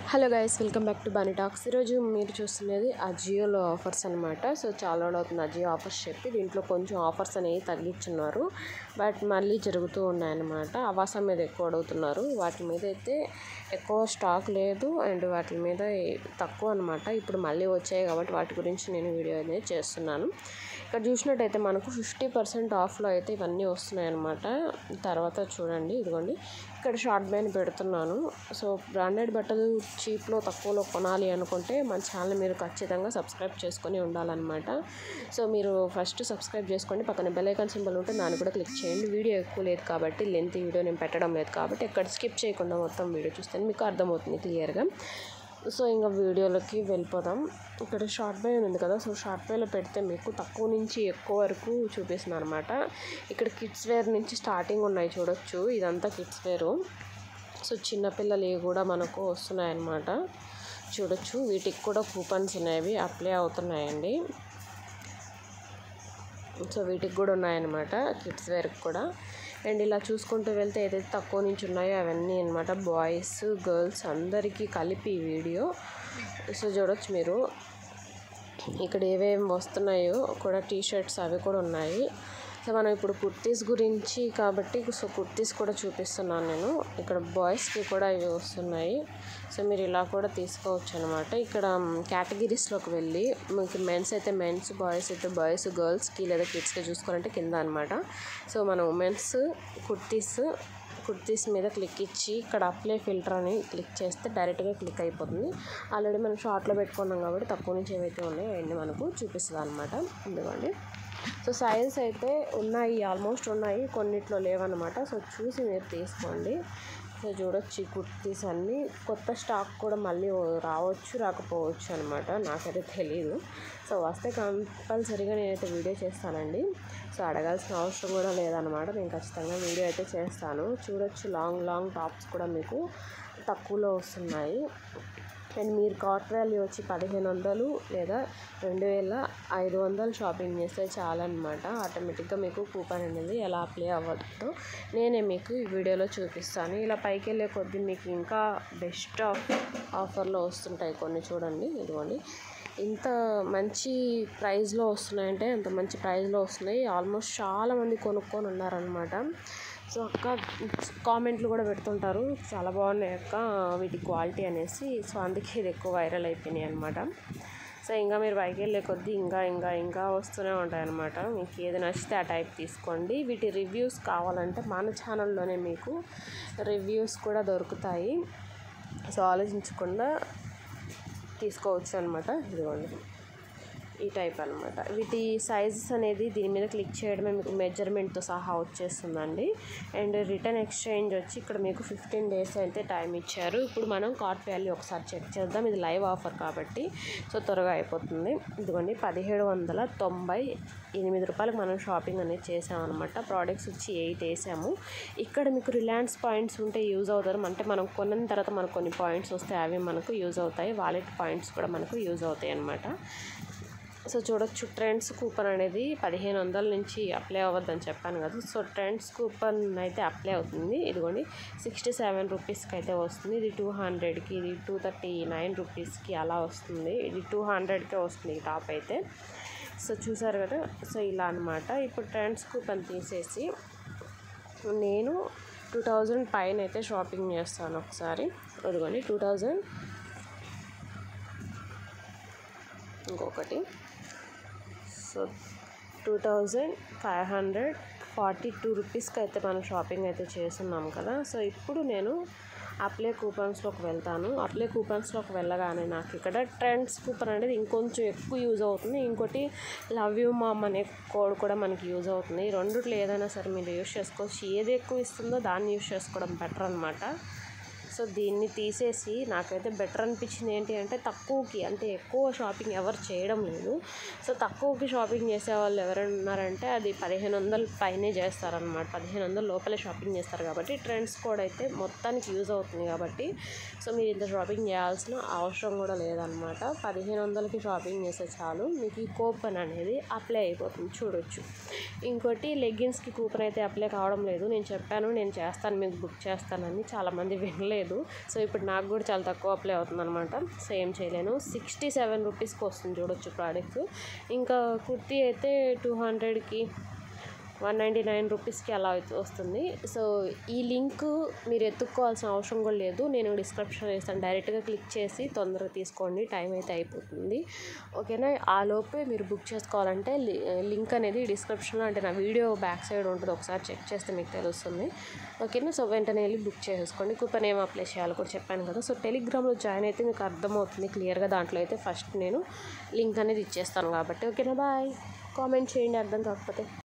hello guys welcome back to Bunny Talks ఈరోజు మీరు చూస్తున్నది అజియోలో ఆఫర్స్ అనమాట సో చాలా రోజులు అవుతుంది అజియో ఆఫర్స్ చెప్పి దీంట్లో కొంచెం ఆఫర్స్ అనేవి తగ్గించున్నారు బట్ మళ్ళీ జరుగుతూ ఉన్నాయన్నమాట అవాసా మీద ఎక్కువ అడుగుతున్నారు వాటి మీద అయితే ఎక్కువ స్టాక్ లేదు అండ్ వాటి మీద తక్కువ అనమాట ఇప్పుడు మళ్ళీ వచ్చాయి కాబట్టి వాటి గురించి నేను వీడియో అనేది చేస్తున్నాను ఇక్కడ చూసినట్టయితే మనకు ఫిఫ్టీ పర్సెంట్ ఆఫ్లో అయితే ఇవన్నీ వస్తున్నాయి అనమాట తర్వాత చూడండి ఇదిగోండి ఇక్కడ షార్ట్ బ్యాన్ పెడుతున్నాను సో బ్రాండెడ్ బట్టలు చీప్లో తక్కువలో కొనాలి అనుకుంటే మన ఛానల్ మీరు ఖచ్చితంగా సబ్స్క్రైబ్ చేసుకొని ఉండాలన్నమాట సో మీరు ఫస్ట్ సబ్స్క్రైబ్ చేసుకోండి పక్కన బెల్ ఐకాన్ సింబల్ ఉంటే దాన్ని కూడా క్లిక్ చేయండి వీడియో ఎక్కువ లేదు కాబట్టి లెంత్ వీడియో నేను పెట్టడం లేదు కాబట్టి ఎక్కడ స్కిప్ చేయకుండా మొత్తం వీడియో చూస్తే మీకు అర్థమవుతుంది క్లియర్గా సో ఇంకా వీడియోలోకి వెళ్ళిపోదాం ఇక్కడ షార్ట్ బై ఉంది కదా సో షార్ట్ బైలో పెడితే మీకు తక్కువ నుంచి ఎక్కువ వరకు చూపిస్తుంది అనమాట ఇక్కడ కిడ్స్ వేర్ నుంచి స్టార్టింగ్ ఉన్నాయి చూడొచ్చు ఇదంతా కిడ్స్ వేరు సో చిన్నపిల్లలు కూడా మనకు వస్తున్నాయన్నమాట చూడొచ్చు వీటికి కూడా కూపన్స్ అనేవి అప్లై అవుతున్నాయండి సో వీటికి కూడా ఉన్నాయన్నమాట కిడ్స్ వేర్కి కూడా అండ్ ఇలా చూసుకుంటూ వెళ్తే ఏదైతే తక్కువ నుంచి ఉన్నాయో అవన్నీ అనమాట బాయ్స్ గర్ల్స్ అందరికీ కలిపి ఈ వీడియో సో చూడొచ్చు మీరు ఇక్కడ ఏవేమి వస్తున్నాయో కూడా టీ షర్ట్స్ అవి కూడా ఉన్నాయి సో మనం ఇప్పుడు కుర్తీస్ గురించి కాబట్టి సో కుర్తీస్ కూడా చూపిస్తున్నాను నేను ఇక్కడ బాయ్స్కి కూడా ఇవి వస్తున్నాయి సో మీరు ఇలా కూడా తీసుకోవచ్చు అనమాట ఇక్కడ కేటగిరీస్లోకి వెళ్ళి మీకు మెన్స్ అయితే మెన్స్ బాయ్స్ అయితే బాయ్స్ గర్ల్స్కి లేదా కిడ్స్కి చూసుకోవాలంటే కింద అనమాట సో మనం ఉమెన్స్ కుర్తీస్ కుర్తీస్ మీద క్లిక్ ఇచ్చి ఇక్కడ అప్లై ఫిల్టర్ అని క్లిక్ చేస్తే డైరెక్ట్గా క్లిక్ అయిపోతుంది ఆల్రెడీ మనం షార్ట్లో పెట్టుకున్నాం కాబట్టి తక్కువ నుంచి ఏవైతే ఉన్నాయో అవన్నీ మనకు చూపిస్తుంది అనమాట ఎందుకండి సో సైజ్ అయితే ఉన్నాయి ఆల్మోస్ట్ ఉన్నాయి కొన్నిట్లో లేవన్నమాట సో చూసి మీరు తీసుకోండి సో చూడొచ్చు ఈ కుర్తీస్ అన్నీ కొత్త స్టాక్ కూడా మళ్ళీ రావచ్చు రాకపోవచ్చు అనమాట నాకైతే తెలీదు సో వస్తే కంపల్సరీగా నేనైతే వీడియో చేస్తానండి సో అడగాల్సిన అవసరం కూడా లేదనమాట నేను ఖచ్చితంగా వీడియో అయితే చేస్తాను చూడొచ్చు లాంగ్ లాంగ్ టాప్స్ కూడా మీకు తక్కువలో వస్తున్నాయి అండ్ మీరు కార్ట్ వాల్యూ వచ్చి పదిహేను వందలు లేదా రెండు వేల ఐదు వందలు షాపింగ్ చేస్తే చాలన్నమాట ఆటోమేటిక్గా మీకు కూపన్ అనేది ఎలా అప్లై అవ్వద్దో నేనే మీకు ఈ వీడియోలో చూపిస్తాను ఇలా పైకి వెళ్ళే కొద్దీ మీకు ఇంకా బెస్ట్ ఆఫ్ ఆఫర్లో వస్తుంటాయి కొన్ని చూడండి ఇదిగోండి ఇంత మంచి ప్రైస్లో వస్తున్నాయంటే అంత మంచి ప్రైస్లో వస్తున్నాయి ఆల్మోస్ట్ చాలామంది కొనుక్కొని ఉన్నారనమాట సో అక్క కామెంట్లు కూడా పెడుతుంటారు చాలా బాగున్నాయి అక్క వీటి క్వాలిటీ అనేసి సో అందుకే ఇది ఎక్కువ వైరల్ అయిపోయినాయి అనమాట సో ఇంకా మీరు పైకి వెళ్ళే కొద్దీ ఇంకా ఇంకా ఇంకా వస్తూనే ఉంటాయి అనమాట మీకు ఏది నచ్చితే ఆ టైప్ తీసుకోండి వీటి రివ్యూస్ కావాలంటే మన ఛానల్లోనే మీకు రివ్యూస్ కూడా దొరుకుతాయి సో ఆలోచించకుండా తీసుకోవచ్చు అనమాట ఇదిగోండి ఈ టైప్ అనమాట వీటి సైజెస్ అనేది దీని మీద క్లిక్ చేయడమే మీకు మెజర్మెంట్తో సహా వచ్చేస్తుందండి అండ్ రిటర్న్ ఎక్స్చేంజ్ వచ్చి ఇక్కడ మీకు ఫిఫ్టీన్ డేస్ అయితే టైం ఇచ్చారు ఇప్పుడు మనం కార్ట్ వాల్యూ ఒకసారి చెక్ చేద్దాం ఇది లైవ్ ఆఫర్ కాబట్టి సో త్వరగా అయిపోతుంది ఇదిగోండి పదిహేడు వందల తొంభై ఎనిమిది రూపాయలకు మనం షాపింగ్ అనేది చేసామన్నమాట ప్రోడక్ట్స్ వచ్చి ఎయిట్ వేసాము ఇక్కడ మీకు రిలయన్స్ పాయింట్స్ ఉంటే యూజ్ అవుతారు అంటే మనం కొన్న తర్వాత మనకు కొన్ని పాయింట్స్ వస్తాయి అవి మనకు యూజ్ అవుతాయి వాలెట్ పాయింట్స్ కూడా మనకు యూజ్ అవుతాయి అన్నమాట సో చూడొచ్చు ట్రెండ్స్ కూపన్ అనేది పదిహేను వందల నుంచి అప్లై అవ్వద్దని చెప్పాను కదా సో ట్రెండ్స్ కూపన్ అయితే అప్లై అవుతుంది ఇదిగోండి సిక్స్టీ సెవెన్ రూపీస్కి అయితే వస్తుంది ఇది టూ హండ్రెడ్కి ఇది టూ థర్టీ నైన్ రూపీస్కి అలా వస్తుంది ఇది టూ హండ్రెడ్కే వస్తుంది ఈ టాప్ అయితే సో చూసారు కదా సో ఇలా అనమాట ఇప్పుడు ట్రెండ్స్ కూపన్ తీసేసి నేను టూ థౌజండ్ పైన అయితే షాపింగ్ చేస్తాను ఒకసారి ఇదిగోండి టూ థౌజండ్ ఇంకొకటి so two thousand five hundred forty two రూపీస్కి అయితే మనం షాపింగ్ అయితే చేస్తున్నాం కదా సో ఇప్పుడు నేను అప్లై కూపన్స్లోకి వెళ్తాను అప్లై కూపన్స్లోకి వెళ్ళగానే నాకు ఇక్కడ ట్రెండ్స్ కూపన్ అనేది ఇంకొంచెం ఎక్కువ యూజ్ అవుతుంది ఇంకోటి లవ్ యూ మామ్ అనే కోడ్ కూడా మనకి యూజ్ అవుతుంది ఈ రెండిట్లో ఏదైనా సరే మీరు యూజ్ చేసుకోవచ్చు ఏది ఎక్కువ ఇస్తుందో దాన్ని యూజ్ చేసుకోవడం బెటర్ అనమాట సో దీన్ని తీసేసి నాకైతే బెటర్ అనిపించింది ఏంటి అంటే తక్కువకి అంటే ఎక్కువ షాపింగ్ ఎవరు చేయడం లేదు సో తక్కువకి షాపింగ్ చేసే వాళ్ళు ఎవరైనా ఉన్నారంటే అది పదిహేను వందల పైనే చేస్తారనమాట పదిహేను వందల లోపలే షాపింగ్ చేస్తారు కాబట్టి ట్రెండ్స్ కోడ్ అయితే మొత్తానికి యూజ్ అవుతుంది కాబట్టి సో మీరు ఇంత షాపింగ్ చేయాల్సిన అవసరం కూడా లేదనమాట పదిహేను వందలకి షాపింగ్ చేస్తే చాలు మీకు ఈ కూపన్ అనేది అప్లై అయిపోతుంది చూడొచ్చు ఇంకోటి లెగ్గిన్స్కి కూపన్ అయితే అప్లై కావడం లేదు నేను చెప్పాను నేను చేస్తాను మీకు బుక్ చేస్తానని చాలామంది వినలేదు లేదు సో ఇప్పుడు నాకు కూడా చాలా తక్కువ అప్లై అవుతుంది అనమాట సో ఏం చేయలేను సిక్స్టీ సెవెన్ రూపీస్కి వస్తుంది చూడొచ్చు ప్రోడక్ట్స్ ఇంకా కుర్తీ అయితే టూ హండ్రెడ్కి వన్ నైంటీ నైన్ రూపీస్కి అలా అయితే వస్తుంది సో ఈ లింక్ మీరు ఎత్తుక్కోవాల్సిన అవసరం కూడా లేదు నేను డిస్క్రిప్షన్ ఇస్తాను డైరెక్ట్గా క్లిక్ చేసి తొందరగా తీసుకోండి టైం అయితే అయిపోతుంది ఓకేనా ఆ లోపే మీరు బుక్ చేసుకోవాలంటే లి- లింక్ అనేది డిస్క్రిప్షన్లో అంటే నా వీడియో బ్యాక్ సైడ్ ఉంటుంది ఒకసారి చెక్ చేస్తే మీకు తెలుస్తుంది ఓకేనా సో వెంటనే వెళ్ళి బుక్ చేసుకోండి కూపన్ ఏం అప్లై చేయాలో కూడా చెప్పాను కదా సో టెలిగ్రామ్లో జాయిన్ అయితే మీకు అర్థమవుతుంది క్లియర్గా దాంట్లో అయితే ఫస్ట్ నేను లింక్ అనేది ఇచ్చేస్తాను కాబట్టి ఓకేనా బాయ్ కామెంట్ చేయండి అర్థం కాకపోతే